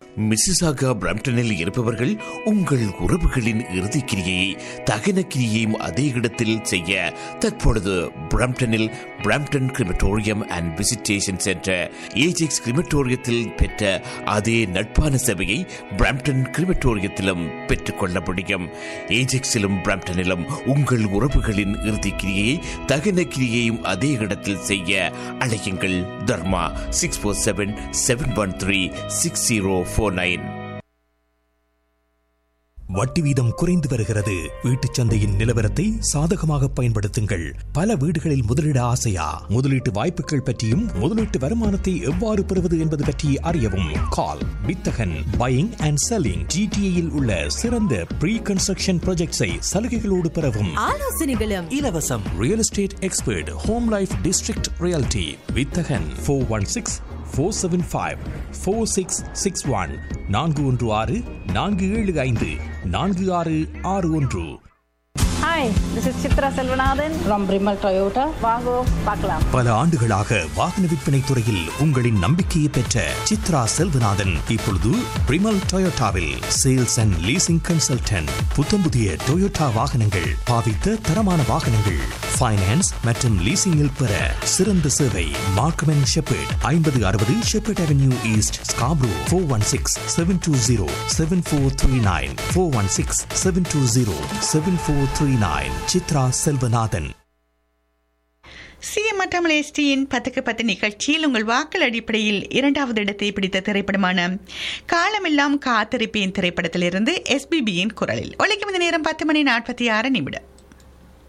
Mississauga பிரம்டனில் இருப்பவர்கள் உங்கள் உறவுகளின் இறுதிக்கிரியை தகன கிரியையும் அதே இடத்தில் செய்ய தற்பொழுது பிரம்டனில் Brampton crematorium and visitation centre Ajax கிரிமட்டோரியத்தில் பெற்ற அதே நட்பான சேவையை பிரம்டன் கிரிமட்டோரியத்திலும் பெற்றுக்கொள்ள முடியும் ஏஜெக்ஸிலும் பிரம்டனிலும் உங்கள் உறவுகளின் இறுதிக்கிரியை தகன கிரியையும் அதே இடத்தில் செய்ய அழையுங்கள் Dharma six four seven seven one three six zero four nine வட்டி வீதம் குறைந்து வருகிறது வீட்டுச் சந்தையின் நிலவரத்தை சாதகமாக பயன்படுத்துங்கள் பல வீடுகளில் முதலீட ஆசையா முதலீட்டு வாய்ப்புகள் பற்றியும் முதலீட்டு வருமானத்தை எவ்வாறு பெறுவது என்பது பற்றி அறியவும் கால் வித்தகன் பையிங் அண்ட் செல்லிங் ஜிடிஏயில் உள்ள சிறந்த ப்ரீ கன்ஸ்ட்ரக்ஷன் ப்ராஜெக்ட்ஸை சலுகைகளோடு பெறவும் ஆலோசனைகளும் இலவசம் real estate expert home life district reality வித்தகன் four one six four seven five four six six one நான்கு ஒன்று ஆறு நான்கு ஏழு ஐந்து நான்கு ஆறு ஆறு ஒன்று hi this is Chitra Selvanathan from Primal Toyota வாங்கோ பார்க்கலாம் பல ஆண்டுகளாக வாகன விற்பனை துறையில் உங்களின் நம்பிக்கையை பெற்ற சித்ரா செல்வநாதன் இப்பொழுது பிரிமல் டொயோட்டாவில் சேல்ஸ் அண்ட் லீசிங் கன்சல்டன்ட் புத்தம்புதிய டொயோட்டா வாகனங்கள் பாவித்த தரமான வாகனங்கள் ஃபைனான்ஸ் மற்றும் லீசிங்கில் பெற சிறந்த சேவை மார்க்கம் அண்ட் ஷெப்பர்ட் ஐம்பது அறுபது Sheppard avenue east Scarborough four one six seven two zero seven four three nine four one six seven two zero seven four three nine Chitra Selvanathan CM Tamil எஸ்டியின் பத்துக்கு பத்து நிகழ்ச்சியில் உங்கள் வாக்கள் அடிப்படையில் இரண்டாவது இடத்தை பிடித்த திரைப்படமான காலமெல்லாம் காத்திருப்பேன் திரைப்படத்திலிருந்து எஸ்பிபியின் குரலில் ஒழிக்கும் இந்த நேரம் பத்து மணி நாற்பத்தி ஆறு நிமிடம்